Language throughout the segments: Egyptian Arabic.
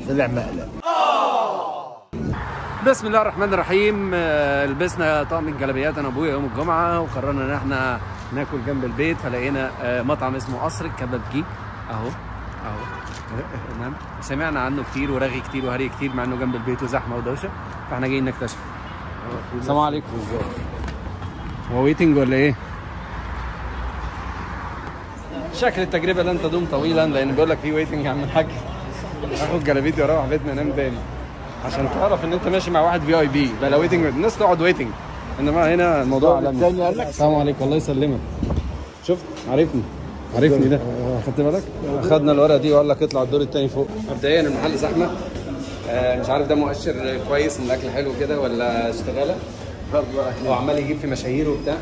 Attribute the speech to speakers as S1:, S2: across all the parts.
S1: طلع مقلب
S2: بسم الله الرحمن الرحيم آه، لبسنا طقم الجلابيات انا وابويا يوم الجمعه وقررنا ان احنا ناكل جنب البيت فلقينا آه، مطعم اسمه قصر الكبابجي اهو اهو تمام سمعنا عنه كتير ورغي كتير وهري كتير مع انه جنب البيت وزحمه ودوشه فاحنا جايين نكتشف السلام عليكم هو ويتنج ولا ايه؟ شكل التجربه لن تدوم طويلا لان بيقول لك في ويتنج يا عم الحاج اخد جلابيتي واروح بيتنا انام تاني عشان تعرف ان انت ماشي مع واحد في اي بي بلا ويتنج الناس تقعد ويتنج انما هنا الموضوع عالمي
S1: الثاني قال لك
S2: السلام عليكم الله يسلمك شفت عارفني عارفني ده خدت بالك خدنا الورقه دي وقال لك اطلع الدور الثاني فوق مبدئيا المحل زحمه آه مش عارف ده مؤشر كويس ان الاكل حلو كده ولا اشتغاله هو عمال يجيب في مشاهير وبتاع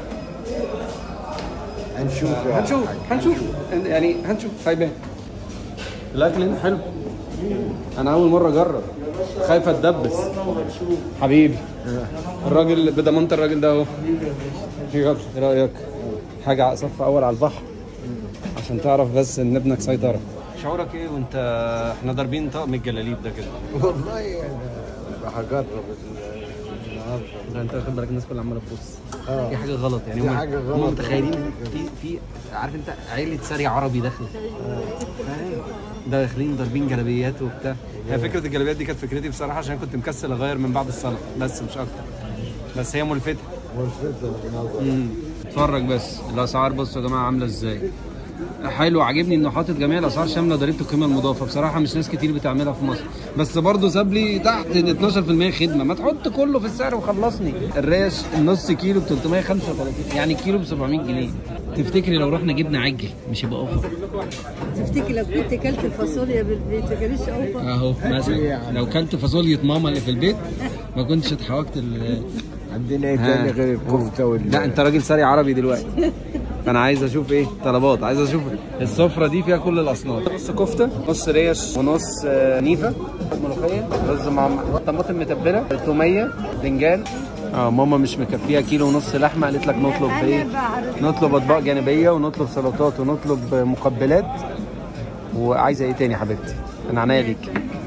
S1: هنشوف يا
S2: هنشوف
S1: حاج،
S2: هنشوف يعني هنشوف هيبان الاكل هنا حلو انا اول مره اجرب خايف اتدبس حبيبي الراجل بضمانه الراجل ده اهو يلا ايه رايك حاجه على صف اول على البحر عشان تعرف بس ان ابنك سيطره شعورك ايه وانت احنا ضاربين طقم الجلاليب ده كده
S1: والله انا هجرب النهارده
S2: ده انت واخد بالك الناس كلها عماله تبص
S1: اه.
S2: في حاجه غلط يعني
S1: في
S2: هم
S1: حاجة
S2: هم
S1: غلط.
S2: متخيلين في في عارف انت عيله سري عربي داخله فاهم؟ ده داخلين ضاربين جلابيات وبتاع هي فكره الجلابيات دي كانت فكرتي بصراحه عشان كنت مكسل اغير من بعد الصلاه بس مش اكتر بس هي ملفته
S1: ملفتة بالنظر
S2: امم اتفرج بس الاسعار بصوا يا جماعه عامله ازاي حلو عاجبني انه حاطط جميع الاسعار شامله ضريبه القيمه المضافه بصراحه مش ناس كتير بتعملها في مصر بس برضه ساب لي تحت ال 12% خدمه ما تحط كله في السعر وخلصني الريش النص كيلو ب 335 يعني الكيلو ب 700 جنيه تفتكري لو رحنا جبنا عجل مش هيبقى اوفر
S3: تفتكر لو كنت كلت الفاصوليا بالبيت ما كانش اوفر
S2: اهو مثلا لو كلت فاصوليا ماما اللي في البيت ما كنتش اتحوجت ال
S1: عندنا ايه تاني غير الكفته وال
S2: لا انت راجل ساري عربي دلوقتي فانا عايز اشوف ايه طلبات عايز اشوف السفره دي فيها كل الاصناف نص كفته نص ريش ونص آه، نيفه ملوخيه رز مع طماطم متبله توميه بنجان اه ماما مش مكفيها كيلو ونص لحمه قالت لك نطلب ايه نطلب اطباق جانبيه ونطلب سلطات ونطلب مقبلات وعايزه ايه تاني يا حبيبتي انا عناية ليك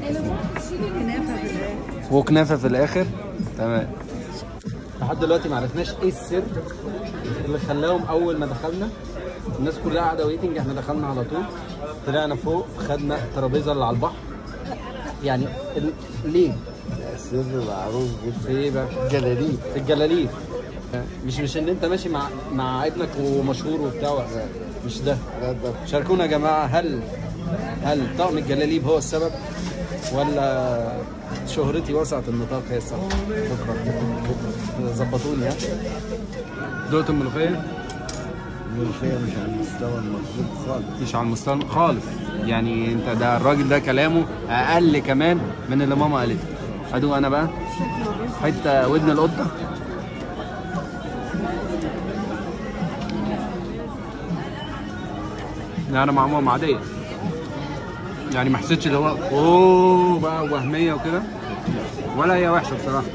S3: كنافه بالله
S2: وكنافه في الاخر تمام لحد دلوقتي ما عرفناش ايه السر اللي خلاهم اول ما دخلنا الناس كلها قاعده ويتنج احنا دخلنا على طول طلعنا فوق خدنا الترابيزه اللي على البحر يعني ال... ليه؟
S1: السر معروف
S2: في ايه بقى؟
S1: جلاليب
S2: في الجلاليب مش مش ان انت ماشي مع مع ابنك ومشهور وبتاع مش ده
S1: لا ده
S2: شاركونا يا جماعه هل هل طقم الجلاليب هو السبب ولا شهرتي وسعت النطاق هي السبب بكره بكره ظبطوني ها دوت الملوخيه
S1: الملوخيه مش على المستوى المطلوب خالص
S2: مش على المستوى خالص يعني انت ده الراجل ده كلامه اقل كمان من اللي ماما قالته ادوق انا بقى حته ودن القطه لا انا مع ماما عاديه يعني ما حسيتش اللي هو اوه بقى وهميه وكده ولا هي وحشه بصراحه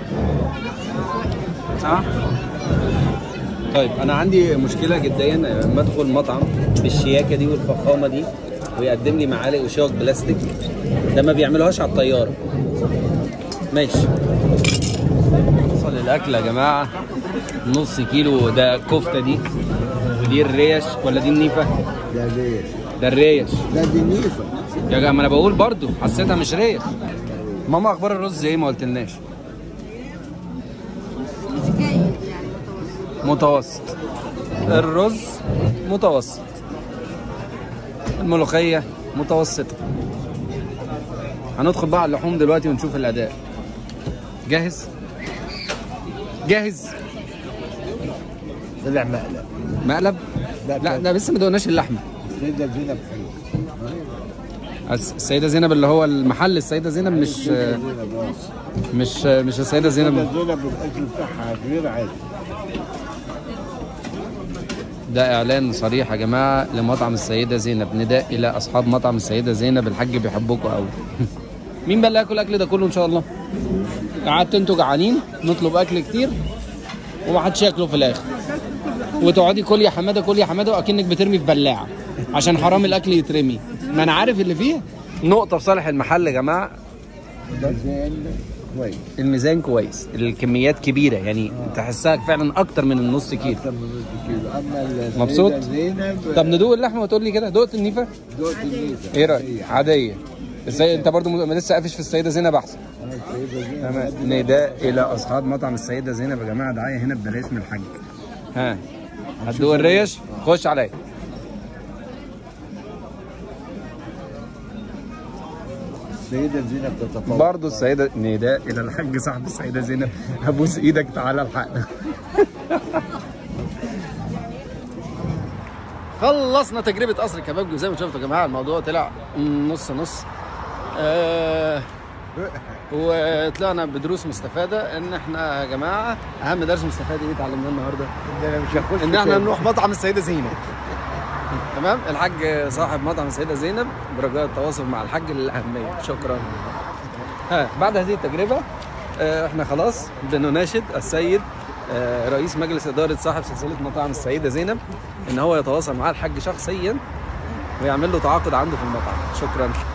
S2: صح؟ طيب انا عندي مشكله جديا لما ادخل مطعم بالشياكه دي والفخامه دي ويقدم لي معالق وشوك بلاستيك ده ما بيعملوهاش على الطياره ماشي وصل الاكل يا جماعه نص كيلو ده كفته دي ودي الريش ولا دي النيفه
S1: ده ليش
S2: ده الريش
S1: ده دي نيفه
S2: يا جماعه ما انا بقول برضو حسيتها مش ريش ماما اخبار الرز ايه ما قلتلناش
S3: مش جيد يعني متوسط
S2: متوسط الرز متوسط الملوخية متوسطة هندخل بقى على اللحوم دلوقتي ونشوف الأداء جاهز؟ جاهز؟
S1: طلع مقلب
S2: مقلب؟
S1: لا،
S2: لا ده لسه ما دوقناش اللحمة
S1: السيده زينب حلو
S2: الس- السيدة زينب اللي هو المحل السيدة زينب مش
S1: زينب آه.
S2: مش مش السيدة زينب
S1: السيده زينب الاكل بتاعها غير عادي
S2: ده اعلان صريح يا جماعه لمطعم السيده زينب نداء الى اصحاب مطعم السيده زينب الحاج بيحبكم قوي مين بقى اللي هياكل الاكل ده كله ان شاء الله قعدت انتوا جعانين نطلب اكل كتير وما حدش ياكله في الاخر وتقعدي كل يا حماده كل يا حماده واكنك بترمي في بلاعه عشان حرام الاكل يترمي ما انا عارف اللي فيه نقطه في صالح المحل يا جماعه
S1: ميزان كويس
S2: الميزان كويس الكميات كبيره يعني تحسها فعلا اكتر من النص كيلو
S1: اكتر من نص كيلو اما السيدة
S2: مبسوط؟
S1: زينب
S2: طب ندوق اللحمه وتقول لي كده دقت النيفه
S1: دوت الميزة
S2: ايه رايك عاديه ازاي انت برضو م- لسه قافش في السيده زينب احسن
S1: السيدة زينب
S2: تمام نداء الى اصحاب مطعم السيده زينب يا جماعه دعايه هنا ببلاش من الحاج ها هتدوق الريش خش عليا
S1: السيدة زينب تتفوق
S2: برضه السيده نداء الى الحاج صاحب السيده زينب ابوس ايدك تعالى الحقنا خلصنا تجربه قصر الكباب زي ما شفتوا يا جماعه الموضوع طلع نص نص آه وطلعنا بدروس مستفاده ان احنا يا جماعه اهم درس مستفاد ايه اتعلمناه النهارده؟
S1: انا مش هخش
S2: ان احنا
S1: تاني.
S2: نروح مطعم السيده زينب تمام الحاج صاحب مطعم السيده زينب برجاء التواصل مع الحاج للاهميه شكرا ها بعد هذه التجربه آه، احنا خلاص بنناشد السيد آه، رئيس مجلس اداره صاحب سلسله مطاعم السيده زينب ان هو يتواصل مع الحاج شخصيا ويعمل له تعاقد عنده في المطعم شكرا